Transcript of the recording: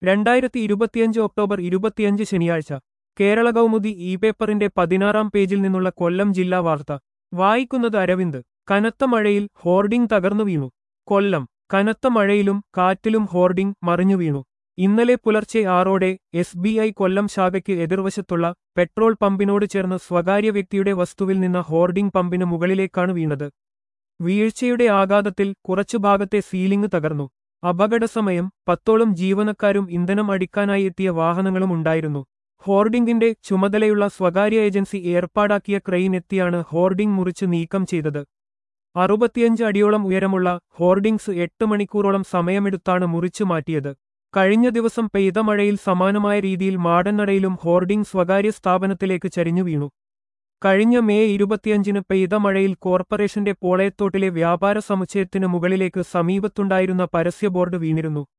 രണ്ടായിരത്തി ഇരുപത്തിയഞ്ച് ഒക്ടോബർ ഇരുപത്തിയഞ്ച് ശനിയാഴ്ച കേരള കൗമുദി ഇ പേപ്പറിന്റെ പതിനാറാം പേജിൽ നിന്നുള്ള കൊല്ലം ജില്ലാ വാർത്ത വായിക്കുന്നത് അരവിന്ദ് കനത്ത മഴയിൽ ഹോർഡിംഗ് തകർന്നു വീണു കൊല്ലം കനത്ത മഴയിലും കാറ്റിലും ഹോർഡിംഗ് മറിഞ്ഞു വീണു ഇന്നലെ പുലർച്ചെ ആറോടെ എസ് ബി ഐ കൊല്ലം ശാഖയ്ക്ക് എതിർവശത്തുള്ള പെട്രോൾ പമ്പിനോട് ചേർന്ന് സ്വകാര്യ വ്യക്തിയുടെ വസ്തുവിൽ നിന്ന് ഹോർഡിംഗ് പമ്പിന് മുകളിലേക്കാണ് വീണത് വീഴ്ചയുടെ ആഘാതത്തിൽ കുറച്ചു ഭാഗത്തെ സീലിംഗ് തകർന്നു അപകടസമയം പത്തോളം ജീവനക്കാരും ഇന്ധനം അടിക്കാനായി എത്തിയ വാഹനങ്ങളും ഉണ്ടായിരുന്നു ഹോർഡിംഗിന്റെ ചുമതലയുള്ള സ്വകാര്യ ഏജൻസി ഏർപ്പാടാക്കിയ ക്രെയിൻ എത്തിയാണ് ഹോർഡിംഗ് മുറിച്ച് നീക്കം ചെയ്തത് അറുപത്തിയഞ്ച് അടിയോളം ഉയരമുള്ള ഹോർഡിംഗ്സ് എട്ട് മണിക്കൂറോളം സമയമെടുത്താണ് മുറിച്ചു മാറ്റിയത് കഴിഞ്ഞ ദിവസം പെയ്ത മഴയിൽ സമാനമായ രീതിയിൽ മാടന്നടയിലും ഹോർഡിംഗ് സ്വകാര്യ സ്ഥാപനത്തിലേക്ക് ചരിഞ്ഞു വീണു കഴിഞ്ഞ മെയ് ഇരുപത്തിയഞ്ചിന് പെയ്ത മഴയിൽ കോർപ്പറേഷന്റെ പോളയത്തോട്ടിലെ വ്യാപാര സമുച്ചയത്തിന് മുകളിലേക്ക് സമീപത്തുണ്ടായിരുന്ന പരസ്യ ബോർഡ് വീണിരുന്നു